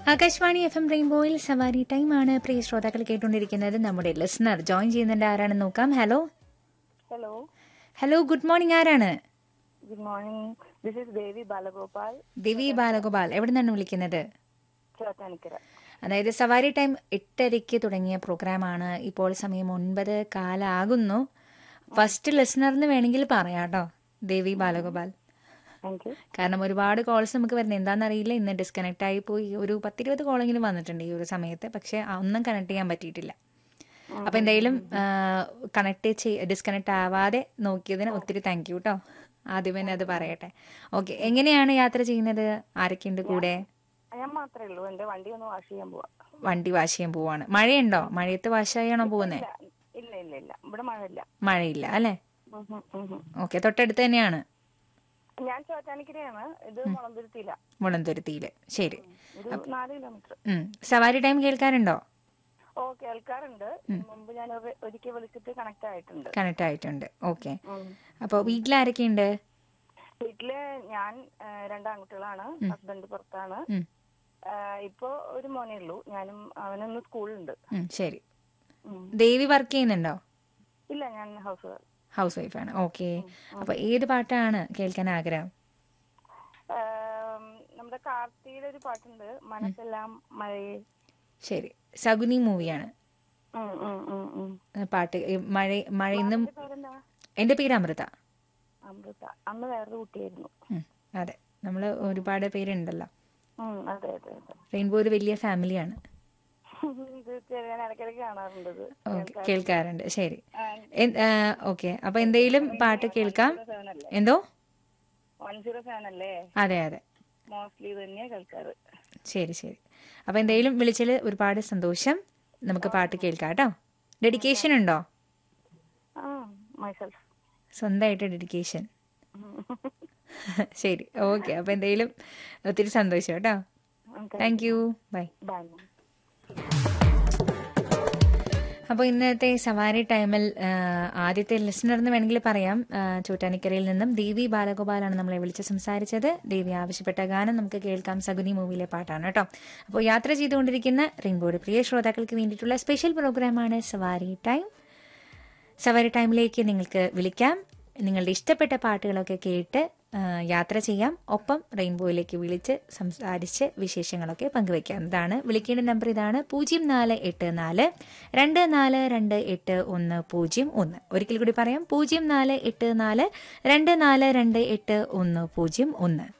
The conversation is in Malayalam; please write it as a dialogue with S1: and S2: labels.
S1: ആകാശവാണി എഫ് എം റെയിൻബോയിൽ സവാരി ടൈമാണ് പ്രിയ ശ്രോതാക്കൾ കേട്ടുകൊണ്ടിരിക്കുന്നത് നമ്മുടെ ലിസണർ ജോയിൻ ചെയ്യുന്നുണ്ട് ആരാണെന്ന് നോക്കാം hello
S2: hello
S1: hello good morning ആരാണ്
S2: good morning this is Devi Balagopal
S1: Divi Balagopal എവിടെ നിന്നാണ് വിളിക്കുന്നത്
S2: ചോറ്റാനിക്കര
S1: അതായത് സവാരി ടൈം എട്ടരയ്ക്ക് തുടങ്ങിയ പ്രോഗ്രാമാണ് ഇപ്പോൾ സമയം ഒൻപത് കാലാകുന്നു ഫസ്റ്റ് ലിസണറിന് വേണമെങ്കിൽ പറയാം കേട്ടോ ദേവി ബാലഗോപാൽ
S2: താങ്ക് യു
S1: കാരണം ഒരുപാട് കോൾസ് നമുക്ക് വരുന്നത് എന്താണെന്നറിയില്ല ഇന്ന് ഡിസ്കണക്ട് ആയി പോയി ഒരു പത്തിരുപത് കോളെങ്കിലും വന്നിട്ടുണ്ട് ഈ ഒരു സമയത്ത് പക്ഷേ ആ ഒന്നും കണക്ട് ചെയ്യാൻ പറ്റിയിട്ടില്ല അപ്പൊ എന്തായാലും കണക്ട് ചെയ് ഡിസ്കണക്ട് ആവാതെ നോക്കിയതിന് ഒത്തിരി താങ്ക് യു കേട്ടോ ആദ്യം തന്നെ അത് പറയട്ടെ ഓക്കെ എങ്ങനെയാണ് യാത്ര ചെയ്യുന്നത് ആരൊക്കെയുണ്ട് കൂടെ
S2: ഞാൻ മാത്രമേ ഉള്ളൂ എന്റെ വണ്ടി ഒന്ന് വാഷ് ചെയ്യാൻ പോവാ
S1: വണ്ടി വാഷ് ചെയ്യാൻ പോവാണ് മഴയുണ്ടോ മഴയത്ത് വാഷ് ചെയ്യാണോ പോകുന്നത്
S2: ഇല്ല ഇല്ല ഇല്ല ഇല്ല ഇവിടെ മഴയില്ല
S1: മഴയില്ല അല്ലേ
S2: ഉം ഉം ഉം ഉം.
S1: ഓക്കെ തൊട്ടടുത്ത് തന്നെയാണ്
S2: ഞാൻ ചോറ്റാനിക്കരയാണ് ഇത് മുളന്തുരുത്തിയില്ല
S1: മുളന്തുരുത്തിയില് ശരി
S2: ഒരു നാല് കിലോമീറ്റർ
S1: ഉം. സവാരി ടൈം കേൾക്കാറുണ്ടോ
S2: ഓ കേൾക്കാറുണ്ട് മുമ്പ് ഞാൻ ഒരു- ഒരിക്കൽ വിളിച്ചിട്ട് കണക്ട് ആയിട്ടുണ്ട്
S1: കണക്ട് ആയിട്ടുണ്ട് ഓക്കെ
S2: ഉം.
S1: അപ്പോൾ വീട്ടിലാരൊക്കെയുണ്ട്
S2: വീട്ടില് ഞാൻ ആ, രണ്ട് ആൺകുട്ടികളാണ് ഹസ്ബൻഡ് പുറത്താണ്
S1: ഉം.
S2: ആ, ഇപ്പൊ ഒരു മോനേ ഉള്ളൂ ഞാനും അവനൊന്ന് സ്കൂളുണ്ട്
S1: ഉം, ശരി
S2: ഉം.
S1: ദേവി വർക്ക് ചെയ്യുന്നുണ്ടോ
S2: ഇല്ല ഞാൻ ഹൗസ് വൈഫ്
S1: ഹൗസ് വൈഫാണ് ഓക്കെ അപ്പൊ ഏത് പാട്ടാണ് കേൾക്കാൻ ആഗ്രഹം
S2: ആം, നമ്മുടെ കാർത്തിയുടെ ഒരു പാട്ടുണ്ട് മനസ്സെല്ലാം മഴയെ
S1: ശരി സഗുനി മൂവിയാണ്
S2: ഉം, ഉം, ഉം, ഉം.
S1: പാട്ട് ഈ മഴ മഴ ഇന്നും
S2: എന്റെ പേരെന്താ
S1: എൻ്റെ പേര് അമൃത
S2: അമൃത അന്ന് വേറൊരു കുട്ടിയായിരുന്നു
S1: ഉം, അതെ നമ്മൾ ഒരുപാട് പേരുണ്ടല്ലോ
S2: ഉം, അതെ അതെ അതെ
S1: റെയിൻബോ ഒരു വലിയ ഫാമിലിയാണ്
S2: ഇത് ചെറിയ ഞാൻ ഇടയ്ക്കിടയ്ക്ക് കാണാറുണ്ട് ഇത്
S1: ഓക്കെ കേൾക്കാറുണ്ട് ശരി ഓക്കെ അപ്പൊ എന്തെങ്കിലും പാട്ട് കേൾക്കാം
S2: സെവൻ അല്ലേ
S1: എന്തോ
S2: വൺ സീറോ സെവൻ അല്ലേ
S1: അതെ അതെ
S2: മോസ്റ്റ്ലി ഇത് തന്നെയാ കേൾക്കാറ്
S1: ശരി ശരി അപ്പൊ എന്തെങ്കിലും വിളിച്ചതിൽ ഒരുപാട് സന്തോഷം നമുക്ക് പാട്ട് കേൾക്കാം കേട്ടോ ഡെഡിക്കേഷൻ ഉണ്ടോ
S2: ആ മൈസെൽഫ്
S1: സ്വന്തമായിട്ട് ഡെഡിക്കേഷൻ ശരി ഓക്കെ അപ്പൊ എന്തെങ്കിലും ഒത്തിരി സന്തോഷം കേട്ടോ താങ്ക് യു ബൈ
S2: ബൈ
S1: അപ്പോൾ ഇന്നത്തെ സവാരി ടൈമിൽ ആ, ആദ്യത്തെ ലിസണർ എന്ന് വേണമെങ്കിൽ പറയാം ആ, ചോറ്റാനിക്കരയിൽ നിന്നും ദേവി ബാലഗോപാലാണ് നമ്മളെ വിളിച്ച് സംസാരിച്ചത് ദേവി ആവശ്യപ്പെട്ട ഗാനം നമുക്ക് കേൾക്കാം സഗുനി മൂവിയിലെ പാട്ടാണ് കേട്ടോ അപ്പോൾ യാത്ര ചെയ്തുകൊണ്ടിരിക്കുന്ന റെയിൻബോയുടെ പ്രിയ ശ്രോതാക്കൾക്ക് വേണ്ടിയിട്ടുള്ള സ്പെഷ്യൽ പ്രോഗ്രാമാണ് സവാരി ടൈം സവാരി ടൈമിലേക്ക് നിങ്ങൾക്ക് വിളിക്കാം നിങ്ങളുടെ ഇഷ്ടപ്പെട്ട പാട്ടുകളൊക്കെ കേട്ട് ആ, യാത്ര ചെയ്യാം ഒപ്പം റെയിൻബോയിലേക്ക് വിളിച്ച് സംസാരിച്ച് വിശേഷങ്ങളൊക്കെ പങ്കുവയ്ക്കാവുന്നതാണ് വിളിക്കേണ്ട നമ്പർ ഇതാണ് പൂജ്യം നാല് എട്ട് നാല് രണ്ട് നാല് രണ്ട് എട്ട് ഒന്ന് പൂജ്യം ഒന്ന് ഒരിക്കൽ കൂടി പറയാം പൂജ്യം നാല് എട്ട് നാല് രണ്ട് നാല് രണ്ട് എട്ട് ഒന്ന് പൂജ്യം ഒന്ന്